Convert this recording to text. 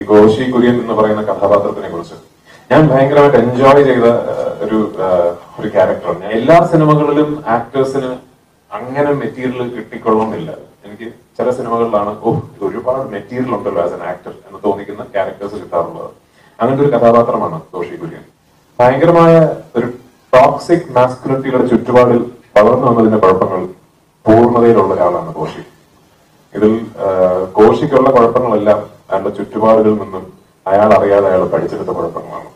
കോശി കുര്യൻ എന്ന് പറയുന്ന കഥാപാത്രത്തിനെ കുറിച്ച് ഞാൻ ഭയങ്കരമായിട്ട് എൻജോയ് ചെയ്ത ആ, ഒരു ആ, ഒരു ക്യാരക്ടറാണ് എല്ലാ സിനിമകളിലും ആക്ടേഴ്സിന് അങ്ങനെ മെറ്റീരിയൽ കിട്ടിക്കൊള്ളുന്നില്ല എനിക്ക് ചില സിനിമകളിലാണ് ഓ ഇത് ഒരുപാട് മെറ്റീരിയൽ ഉണ്ടല്ലോ ആസ് എൻ ആക്ടർ എന്ന് തോന്നിക്കുന്ന ക്യാരക്ടേഴ്സ് കിട്ടാറുള്ളത് അങ്ങനത്തെ ഒരു കഥാപാത്രമാണ് കോശി കുര്യൻ ഭയങ്കരമായ ഒരു ടോക്സിക് മാസ്കുലിറ്റിയുടെ ചുറ്റുപാടിൽ വളർന്നു വന്നതിന്റെ കുഴപ്പങ്ങൾ പൂർണ്ണതയിലുള്ള ഒരാളാണ് കോശി ഇതിൽ ആ, കോശിക്കുള്ള കുഴപ്പങ്ങളെല്ലാം അയാളുടെ ചുറ്റുപാടുകളിൽ നിന്നും അയാൾ അറിയാതെ അയാൾ പഠിച്ചെടുത്ത കുഴപ്പങ്ങളാണ്